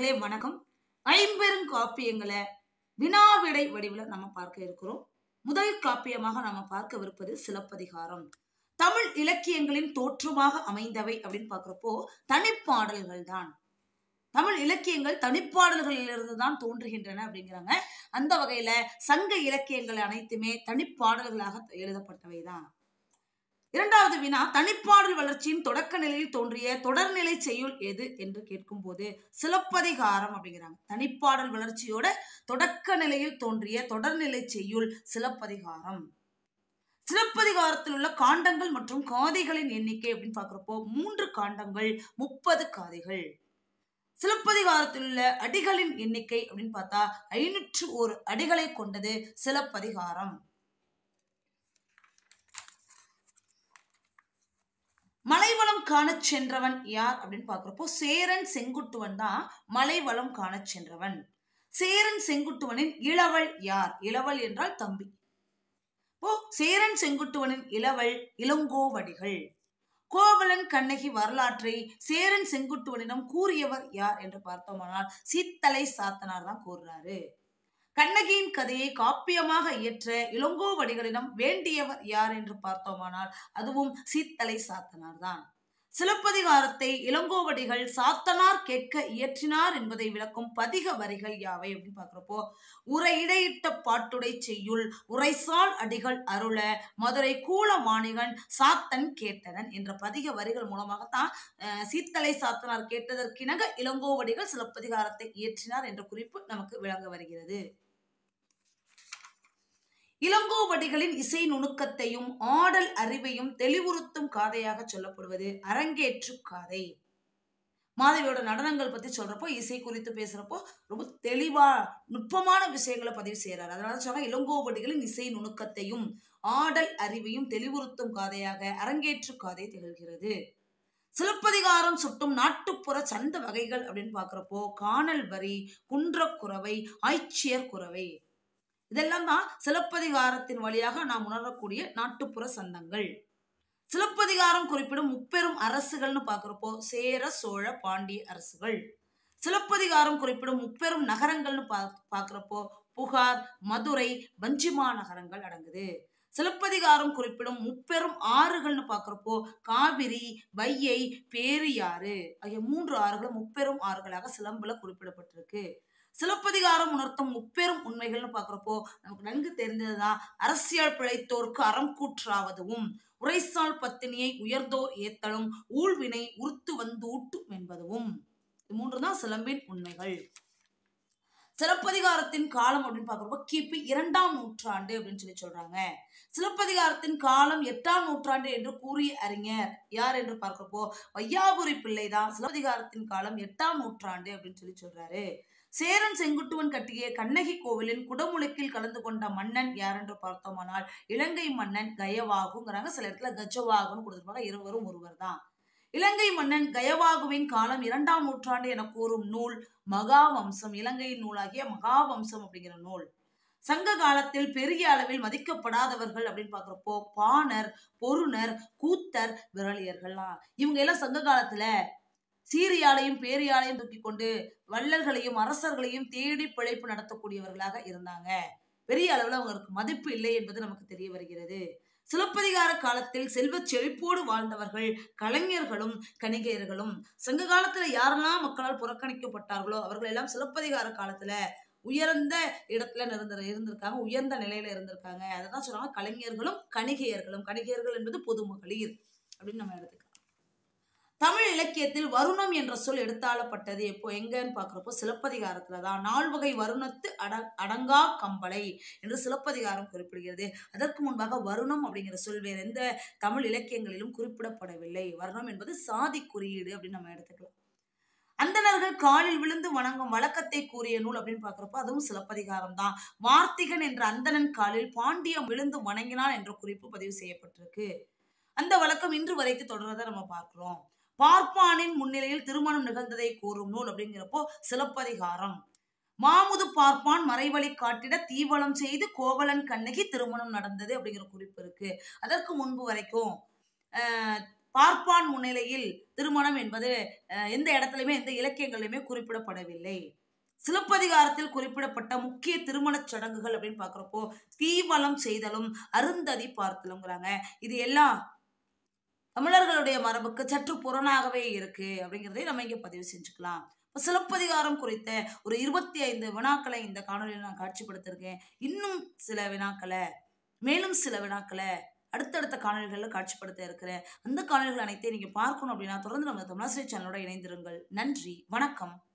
மாணவர்களே வணக்கம் ஐம்பெருங்காப்பியங்களை வினாவிடை வடிவில் நம்ம பார்க்க இருக்கிறோம் முதல் காப்பியமாக நாம பார்க்கவிருப்பது சிலப்பதிகாரம் தமிழ் இலக்கியங்களின் தோற்றமாக அமைந்தவை அப்படின்னு பார்க்குறப்போ தனிப்பாடல்கள் தான் தமிழ் இலக்கியங்கள் தனிப்பாடல்களிலிருந்து தான் தோன்றுகின்றன அப்படிங்கிறாங்க அந்த வகையில சங்க இலக்கியங்கள் அனைத்துமே தனிப்பாடல்களாக எழுதப்பட்டவை தான் இரண்டாவது வினா தனிப்பாடல் வளர்ச்சியின் தொடக்க நிலையில் தோன்றிய தொடர்நிலை செய்யுள் எது என்று கேட்கும்போது சிலப்பதிகாரம் அப்படிங்கிறாங்க தனிப்பாடல் வளர்ச்சியோட தொடக்க நிலையில் தோன்றிய தொடர்நிலை செய்யுள் சிலப்பதிகாரம் சிலப்பதிகாரத்தில் உள்ள காண்டங்கள் மற்றும் காதைகளின் எண்ணிக்கை அப்படின்னு பார்க்குறப்போ மூன்று காண்டங்கள் முப்பது காதைகள் சிலப்பதிகாரத்தில் உள்ள அடிகளின் எண்ணிக்கை அப்படின்னு பார்த்தா ஐநூற்று ஒரு அடிகளை கொண்டது சிலப்பதிகாரம் மலைவளம் காணச் சென்றவன் யார் அப்படின்னு பார்க்குறப்போ சேரன் செங்குட்டுவன் தான் மலைவளம் காணச் சென்றவன் சேரன் செங்குட்டுவனின் இளவல் யார் இளவல் என்றால் தம்பி இப்போ சேரன் செங்குட்டுவனின் இளவல் இளங்கோவடிகள் கோவலன் கண்ணகி வரலாற்றை சேரன் செங்குட்டுவனிடம் கூறியவர் யார் என்று பார்த்தோமானால் சீத்தலை சாத்தனார் தான் கூறுறாரு கண்ணகியின் கதையை காப்பியமாக இயற்ற இளங்கோவடிகளிடம் வேண்டியவர் யார் என்று பார்த்தோமானால் அதுவும் சீத்தலை சாத்தனார் தான் சிலப்பதிகாரத்தை இளங்கோவடிகள் சாத்தனார் கேட்க இயற்றினார் என்பதை விளக்கும் பதிக வரிகள் யாவை அப்படின்னு பார்க்குறப்போ உரை இடையிட்ட பாட்டுடை செய்யுள் உரைசால் அடிகள் அருள மதுரை கூலமாணிகன் சாத்தன் கேட்டனன் என்ற பதிக வரிகள் மூலமாகத்தான் அஹ், சீத்தலை சாத்தனார் கேட்டதற்கிணங்க இளங்கோவடிகள் சிலப்பதிகாரத்தை இயற்றினார் என்ற குறிப்பு நமக்கு விளங்க வருகிறது இளங்கோவடிகளின் இசை நுணுக்கத்தையும் ஆடல் அறிவையும் தெளிவுறுத்தும் காதையாக சொல்லப்படுவது அரங்கேற்று காதை மாதவியோட நடனங்கள் பத்தி சொல்றப்போ இசை குறித்து பேசுறப்போ ரொம்ப தெளிவா நுட்பமான விஷயங்களை பதிவு செய்யறாரு அதனால சொல்ல இளங்கோவடிகளின் இசை நுணுக்கத்தையும் ஆடல் அறிவையும் தெளிவுறுத்தும் காதையாக அரங்கேற்று காதை திகழ்கிறது சிலப்பதிகாரம் சுட்டும் நாட்டுப்புற சந்த வகைகள் அப்படின்னு பார்க்குறப்போ காணல் வரி குன்றக்குறவை ஆய்ச்சியர் குறவை இதெல்லாம் தான் சிலப்பதிகாரத்தின் வழியாக நாம் உணரக்கூடிய நாட்டுப்புற சந்தங்கள் சிலப்பதிகாரம் குறிப்பிடும் முப்பெரும் அரசுகள்னு பார்க்குறப்போ சேர சோழ பாண்டிய அரசுகள் சிலப்பதிகாரம் குறிப்பிடும் முப்பெரும் நகரங்கள்னு பா பார்க்குறப்போ புகார் மதுரை வஞ்சிமா நகரங்கள் அடங்குது சிலப்பதிகாரம் குறிப்பிடும் முப்பெரும் ஆறுகள்னு பார்க்குறப்போ காவிரி வையை பேரியாறு ஆகிய மூன்று ஆறுகளும் முப்பெரும் ஆறுகளாக சிலம்புல குறிப்பிடப்பட்டிருக்கு சிலப்பதிகாரம் உணர்த்தும் முப்பெரும் உண்மைகள்னு பார்க்குறப்போ நமக்கு நன்கு தெரிந்ததுதான் அரசியல் பிழைத்தோர்க்கு அறம் கூற்றாவதும் உரைசால் பத்தினியை உயர்ந்தோர் ஏத்தலும் ஊழ்வினை உறுத்து வந்து ஊட்டும் என்பதும் இது மூன்று தான் சிலம்பின் உண்மைகள் சிலப்பதிகாரத்தின் காலம் அப்படின்னு பார்க்குறப்போ கிபி இரண்டாம் நூற்றாண்டு அப்படின்னு சொல்லி சொல்றாங்க சிலப்பதிகாரத்தின் காலம் எட்டாம் நூற்றாண்டு என்று கூறிய அறிஞர் யார் என்று பார்க்கிறப்போ வையாபுரி பிள்ளை தான் சிலப்பதிகாரத்தின் காலம் எட்டாம் நூற்றாண்டு அப்படின்னு சொல்லி சொல்றாரு சேரன் செங்குட்டுவன் கட்டிய கண்ணகி கோவிலின் குடமுழுக்கில் கலந்து கொண்ட மன்னன் யார் என்று பார்த்தோமானால் இலங்கை மன்னன் கயவாகுங்கிறாங்க சில இடத்துல கஜவாகுன்னு கொடுத்துருப்பாங்க இருவரும் ஒருவர் தான் இலங்கை மன்னன் கயவாகுவின் காலம் இரண்டாம் நூற்றாண்டு என கூறும் நூல் மகாவம்சம் இலங்கையின் நூலாகிய மகாவம்சம் அப்படிங்கிற நூல் சங்க காலத்தில் பெரிய அளவில் மதிக்கப்படாதவர்கள் அப்படின்னு பார்க்குறப்போ பாணர் பொருணர் கூத்தர் விரலியர்கள்லாம் இவங்க எல்லாம் சங்க காலத்துல சீரியாலையும் பேரியாலையும் தூக்கி கொண்டு வள்ளல்களையும் அரசர்களையும் தேடி பிழைப்பு நடத்தக்கூடியவர்களாக இருந்தாங்க பெரிய அளவில் அவங்களுக்கு மதிப்பு இல்லை என்பது நமக்கு தெரிய வருகிறது சிலப்பதிகார காலத்தில் செல்வச் செழிப்போடு வாழ்ந்தவர்கள் கலைஞர்களும் கணிகையர்களும் சங்க காலத்துல யாரெல்லாம் மக்களால் புறக்கணிக்கப்பட்டார்களோ அவர்கள் எல்லாம் சிலப்பதிகார காலத்துல உயர்ந்த இடத்துல இருந்த இருந்திருக்காங்க உயர்ந்த நிலையில இருந்திருக்காங்க அதை தான் சொல்றாங்க கலைஞர்களும் கணிகையர்களும் கணிகையர்கள் என்பது பொதுமகளிர் அப்படின்னு நம்ம எடுத்துக்கலாம் தமிழ் இலக்கியத்தில் வருணம் என்ற சொல் எடுத்தாளப்பட்டது எப்போ எங்கன்னு பார்க்குறப்போ சிலப்பதிகாரத்துல தான் நால்வகை வருணத்து அட அடங்கா கம்பளை என்று சிலப்பதிகாரம் குறிப்பிடுகிறது அதற்கு முன்பாக வருணம் அப்படிங்கிற சொல் வேறு எந்த தமிழ் இலக்கியங்களிலும் குறிப்பிடப்படவில்லை வருணம் என்பது சாதி குறியீடு அப்படின்னு நம்ம எடுத்துக்கலாம் அந்தணர்கள் காலில் விழுந்து வணங்கும் வழக்கத்தை கூறிய நூல் அப்படின்னு பார்க்குறப்போ அதுவும் சிலப்பதிகாரம் தான் வார்த்திகன் என்ற அந்தணன் காலில் பாண்டியம் விழுந்து வணங்கினான் என்ற குறிப்பு பதிவு செய்யப்பட்டிருக்கு அந்த வழக்கம் இன்று வரைக்கும் தொடர்றதை நம்ம பார்க்கிறோம் பார்ப்பானின் முன்னிலையில் திருமணம் நிகழ்ந்ததை கூறும் நூல் அப்படிங்கிறப்போ சிலப்பதிகாரம் மாமுது பார்ப்பான் மறைவழி காட்டிட தீவளம் செய்து கோவலன் கண்ணகி திருமணம் நடந்தது அப்படிங்கிற குறிப்பு இருக்கு அதற்கு முன்பு வரைக்கும் ஆஹ், பார்ப்பான் முன்னிலையில் திருமணம் என்பது அஹ், எந்த இடத்துலையுமே எந்த இலக்கியங்களிலுமே குறிப்பிடப்படவில்லை சிலப்பதிகாரத்தில் குறிப்பிடப்பட்ட முக்கிய திருமணச் சடங்குகள் அப்படின்னு பார்க்குறப்போ தீவலம் செய்தலும் அருந்ததி பார்த்தலுங்கிறாங்க இது எல்லாம் தமிழர்களுடைய மரபுக்கு சற்று புறனாகவே இருக்கு அப்படிங்கிறதை நம்ம இங்க பதிவு செஞ்சுக்கலாம் இப்ப சிலப்பதிகாரம் குறித்த ஒரு இருபத்தி ஐந்து வினாக்களை இந்த காணொலியில் நான் காட்சிப்படுத்திருக்கேன் இன்னும் சில வினாக்களை மேலும் சில வினாக்களை அடுத்தடுத்த காணொலிகளில் காட்சிப்படுத்த இருக்கிறேன் அந்த காணொலிகள் அனைத்தையும் நீங்க பார்க்கணும் அப்படின்னா தொடர்ந்து நம்ம தமிழாசிரியர் சேனலோட இணைந்திருங்கள் நன்றி வணக்கம்